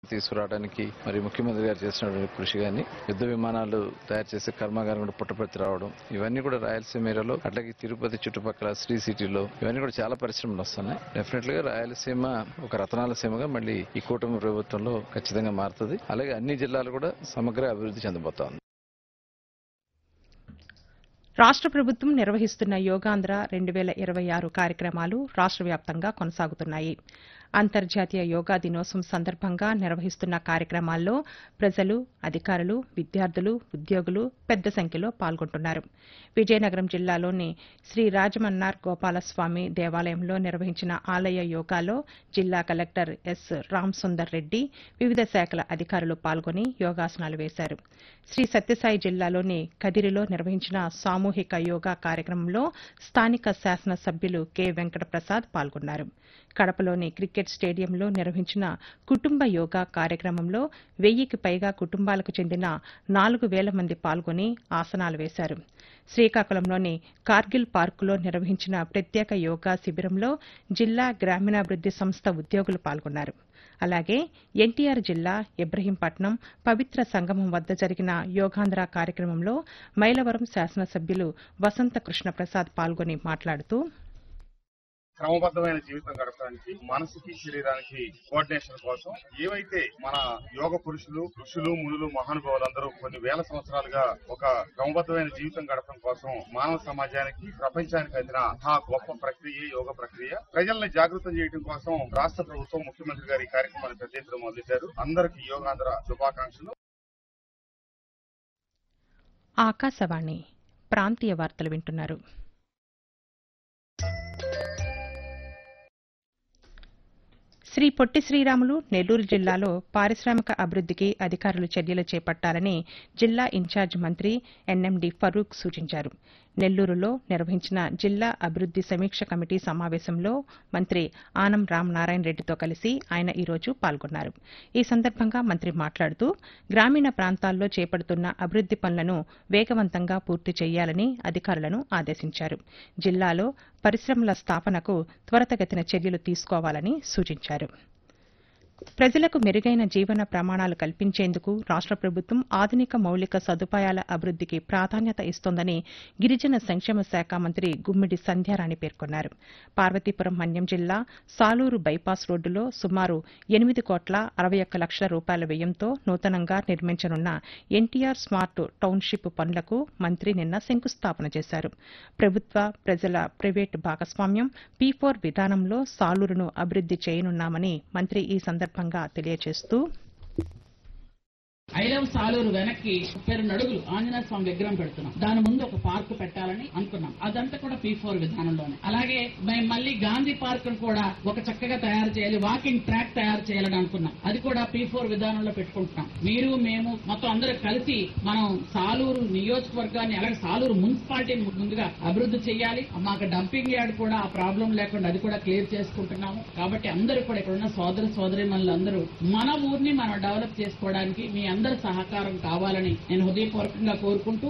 తీసుకురావడానికి మరి ముఖ్యమంత్రి గారు చేసినటువంటి కృషి కానీ యుద్ధ విమానాలు తయారు చేసే కర్మాగారం కూడా పుట్టపర్తి రావడం ఇవన్నీ కూడా రాయలసీమ ఏరియాలో అట్లాగే తిరుపతి చుట్టుపక్కల శ్రీ సిటీలో ఇవన్నీ కూడా చాలా పరిశ్రమలు వస్తున్నాయి డెఫినెట్ గా రాయలసీమ ఒక రతనాల సీమగా మళ్ళీ ఈ కూటమి ప్రభుత్వంలో ఖచ్చితంగా మారుతుంది అలాగే అన్ని జిల్లాలు కూడా సమగ్ర అభివృద్ధి చెందబోతోంది రాష్ట్ర ప్రభుత్వం నిర్వహిస్తున్న యోగాంధ్ర రెండు వేల ఇరవై ఆరు కార్యక్రమాలు రాష్ట్ర వ్యాప్తంగా కొనసాగుతున్నాయి అంతర్జాతీయ యోగా దినోత్సవం సందర్భంగా నిర్వహిస్తున్న కార్యక్రమాల్లో ప్రజలు అధికారులు విద్యార్థులు ఉద్యోగులు పెద్ద సంఖ్యలో పాల్గొంటున్నారు విజయనగరం జిల్లాలోని శ్రీ రాజమన్నార్ గోపాలస్వామి దేవాలయంలో నిర్వహించిన ఆలయ యోగాలో జిల్లా కలెక్టర్ ఎస్ రామ్సుందర్ రెడ్డి వివిధ శాఖల అధికారులు పాల్గొని యోగాసనాలు వేశారు శ్రీ సత్యసాయి జిల్లాలోని కదిరిలో నిర్వహించిన సామూహిక యోగా కార్యక్రమంలో స్థానిక శాసనసభ్యులు కె వెంకటప్రసాద్ పాల్గొన్నారు కడపలోని క్రికెట్ స్టేడియంలో నిర్వహించిన కుటుంబ యోగా కార్యక్రమంలో వెయ్యికి పైగా కుటుంబాలకు చెందిన నాలుగు వేల మంది పాల్గొని ఆసనాలు వేశారు శ్రీకాకుళంలోని కార్గిల్ పార్కులో నిర్వహించిన ప్రత్యేక యోగా శిబిరంలో జిల్లా గ్రామీణాభివృద్ది సంస్థ ఉద్యోగులు పాల్గొన్నారు అలాగే ఎన్టీఆర్ జిల్లా ఇబ్రహీంపట్నం పవిత్ర సంగమం వద్ద జరిగిన యోగాంధ్ర కార్యక్రమంలో మైలవరం శాసనసభ్యులు వసంత కృష్ణప్రసాద్ పాల్గొని మాట్లాడుతూ క్రమబద్ధమైన జీవితం గడపడానికి మనసుకి శరీరానికి కోఆర్డినేషన్ కోసం ఏవైతే మన యోగ పురుషులు ఋషులు మునులు మహానుభావులందరూ కొన్ని వేల సంవత్సరాలుగా ఒక క్రమబద్ధమైన జీవితం గడపడం కోసం మానవ సమాజానికి ప్రపంచానికి అందిన ఆ గొప్ప ప్రక్రియ యోగ ప్రక్రియ ప్రజల్ని జాగృతం చేయడం కోసం రాష్ట్ర ప్రభుత్వం ముఖ్యమంత్రి గారి ఈ కార్యక్రమాన్ని పెద్ద ఎత్తున మొదలెట్టారు అందరికీ యోగాంధ్ర శుభాకాంక్షలు ఆకాశవాణి ప్రాంతీయ వార్తలు వింటున్నారు శ్రీ పొట్టి శ్రీరాములు నెల్లూరు జిల్లాలో పారిశ్రామిక అభివృద్దికి అధికారులు చర్యలు చేపట్టాలని జిల్లా ఇన్ఛార్జ్ మంత్రి ఎన్ఎండి ఫరూక్ సూచించారు నెల్లూరులో నిర్వహించిన జిల్లా అభివృద్ది సమీక్ష కమిటీ సమావేశంలో మంత్రి ఆనం రామనారాయణ రెడ్డితో కలిసి ఆయన ఈ రోజు పాల్గొన్నారు ఈ సందర్భంగా మంత్రి మాట్లాడుతూ గ్రామీణ ప్రాంతాల్లో చేపడుతున్న అభివృద్ది పనులను వేగవంతంగా పూర్తి చేయాలని అధికారులను ఆదేశించారు జిల్లాలో పరిశ్రమల స్థాపనకు త్వరితగతిన చర్యలు తీసుకోవాలని సూచించారు ప్రజలకు మెరుగైన జీవన ప్రమాణాలు కల్పించేందుకు రాష్ట్ర ప్రభుత్వం ఆధునిక మౌలిక సదుపాయాల అభివృద్దికి ప్రాధాన్యత ఇస్తోందని గిరిజన సంక్షేమ శాఖ మంత్రి గుమ్మిడి సంధ్యారాణి పేర్కొన్నారు పార్వతీపురం మన్యం జిల్లా సాలూరు బైపాస్ రోడ్డులో సుమారు ఎనిమిది కోట్ల అరవై ఒక్క లక్షల రూపాయల వ్యయంతో నూతనంగా నిర్మించనున్న ఎన్టీఆర్ స్మార్ట్ టౌన్షిప్ పనులకు మంత్రి నిన్న శంకుస్థాపన చేశారు ప్రభుత్వ ప్రజల ప్రైవేటు భాగస్వామ్యం పీ ఫోర్ విధానంలో సాలూరును అభివృద్ది చేయనున్నామని మంత్రి ఈ సందర్భంగా తెలియజేస్తూ ఐలవ్ సాలూరు వెనక్కి ముప్పై రెండు అడుగులు ఆంజనేయ స్వామి విగ్రహం పెడుతున్నాం దాని ముందు ఒక పార్క్ పెట్టాలని అనుకున్నాం అదంతా కూడా పీ ఫోర్ విధానంలోనే అలాగే మేము మళ్ళీ గాంధీ పార్క్ కూడా ఒక చక్కగా తయారు చేయాలి వాకింగ్ ట్రాక్ తయారు చేయాలని అనుకున్నాం అది కూడా పీ ఫోర్ విధానంలో పెట్టుకుంటున్నాం మీరు మేము మొత్తం అందరూ కలిసి మనం సాలూరు నియోజకవర్గాన్ని అలాగే సాలూరు మున్సిపాలిటీని ముందుగా అభివృద్ధి చేయాలి మాకు డంపింగ్ యార్డ్ కూడా ఆ ప్రాబ్లం లేకుండా అది కూడా క్లియర్ చేసుకుంటున్నాము కాబట్టి అందరూ కూడా ఇక్కడ ఉన్న సోదర సోదరి అందరూ మన ఊరిని మనం డెవలప్ చేసుకోవడానికి మీ అందరి సహకారం కావాలని నేను హృదయపూర్వకంగా కోరుకుంటూ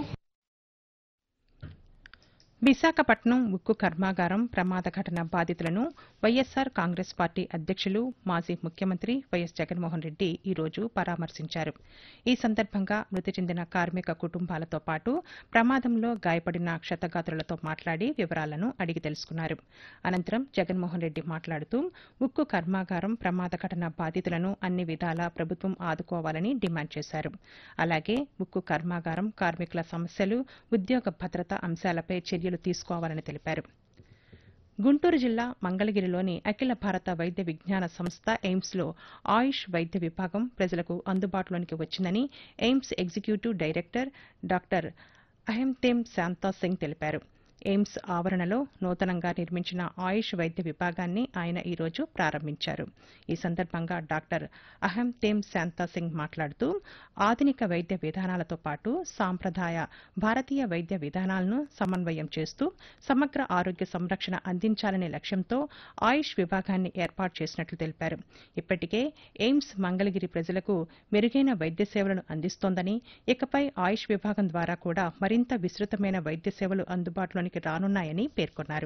విశాఖపట్నం ఉక్కు కర్మాగారం ప్రమాద ఘటన బాధితులను వైఎస్సార్ కాంగ్రెస్ పార్టీ అధ్యక్షులు మాజీ ముఖ్యమంత్రి వైఎస్ జగన్మోహన్ రెడ్డి ఈ రోజు పరామర్శించారు ఈ సందర్భంగా మృతి చెందిన కార్మిక కుటుంబాలతో పాటు ప్రమాదంలో గాయపడిన క్షతగాత్రులతో మాట్లాడి వివరాలను అడిగి తెలుసుకున్నారు అనంతరం జగన్మోహన్ రెడ్డి మాట్లాడుతూ ఉక్కు కర్మాగారం ప్రమాద ఘటన బాధితులను అన్ని విధాలా ప్రభుత్వం ఆదుకోవాలని డిమాండ్ చేశారు అలాగే ఉక్కు కర్మాగారం కార్మికుల సమస్యలు ఉద్యోగ భద్రత అంశాలపై చర్యలు తీసుకోవాలని తెలిపారు గుంటూరు జిల్లా మంగళగిరిలోని అఖిల భారత వైద్య విజ్ఞాన సంస్థ ఎయిమ్స్లో ఆయుష్ వైద్య విభాగం ప్రజలకు అందుబాటులోనికి వచ్చిందని ఎయిమ్స్ ఎగ్జిక్యూటివ్ డైరెక్టర్ డాక్టర్ అహెంతేమ్ శాంతా సింగ్ తెలిపారు ఎయిమ్స్ ఆవరణలో నూతనంగా నిర్మించిన ఆయుష్ వైద్య విభాగాన్ని ఆయన ఈ రోజు ప్రారంభించారు ఈ సందర్భంగా డాక్టర్ అహంతేమ్ శాంతా సింగ్ మాట్లాడుతూ ఆధునిక వైద్య విధానాలతో పాటు సాంప్రదాయ భారతీయ వైద్య విధానాలను సమన్వయం చేస్తూ సమగ్ర ఆరోగ్య సంరక్షణ అందించాలనే లక్ష్యంతో ఆయుష్ విభాగాన్ని ఏర్పాటు చేసినట్లు తెలిపారు ఇప్పటికే ఎయిమ్స్ మంగళగిరి ప్రజలకు మెరుగైన వైద్య సేవలను అందిస్తోందని ఇకపై ఆయుష్ విభాగం ద్వారా కూడా మరింత విస్తృతమైన వైద్య సేవలు అందుబాటులోనికి రానున్నాయని పేర్కొన్నారు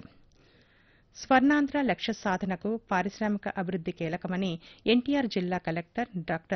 స్వర్ణాంధ్ర లక్ష్య సాధనకు పారిశ్రామిక అభివృద్ది కీలకమని ఎన్టీఆర్ జిల్లా కలెక్టర్ డాక్టర్